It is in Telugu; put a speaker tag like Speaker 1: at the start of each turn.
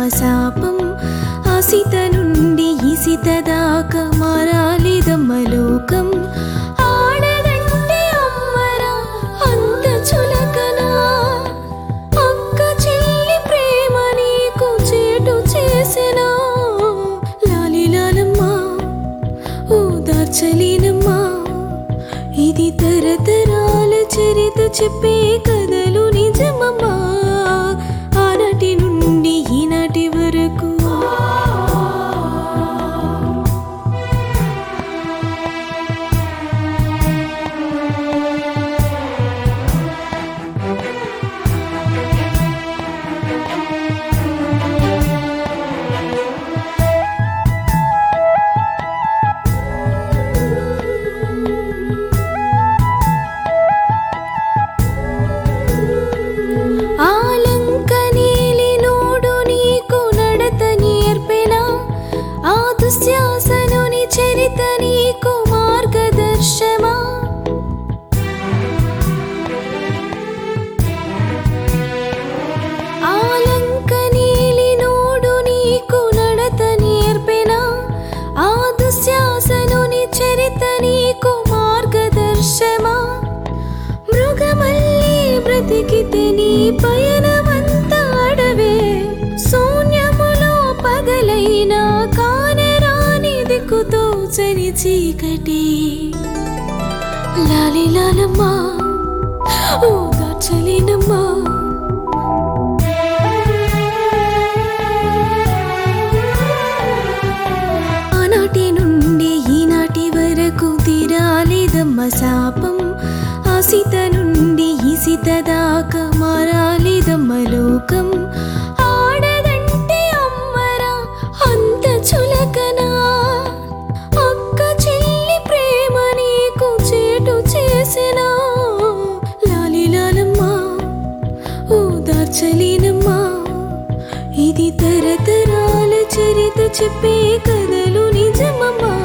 Speaker 1: శాపం ఆసిత నుండి ఇసిత దాకా మారాలిదమ్మ లోకం ఆడదంటే అమ్మరా అంత చులకనా అక్క చెల్లి ప్రేమ నీకు చేటు చేసినా లాలిలాలమ్మా ఓదార్చలేనమ్మా ఇది తరతరాల చరిత చెప్పే కథలు నిజమమ్మా ఆనాటి నుండి ఈనాటి వరకు ఆలంక నీలి నోడు నీకు నడత నేర్పెనా ఆ దుశ్శాసనుని చరిత నీకు మార్గదర్శమా ఆలంక నీలి నోడు నీకు నడత నేర్పెనా ఆ దుశ్శాసనుని చరిత నీకు మార్గదర్శమా మృగమల్లి బ్రతికితే నీ పయనమంతా అడవే శూన్యములో పగలైనా కానరాని దిక్కుతో చని చీకటి లాలి లాలమ్మా ఓ దాచలేనమ్మా ఆనాటి నుండి ఈనాటి వరకు తీరాలేదమ్మ శాపం ఆసిత నుండి ఇసిత దాకా మారాలేదమ్మ లోకం ఆడదంటే అమ్మరా అంత చులకనా అక్క చెల్లి ప్రేమ నీకు చేటు చేసినా లాలిలాలమ్మా ఓదార్చలేనమ్మా ఇది తరతరాల చరిత చెప్పే కథలు నిజమమ్మా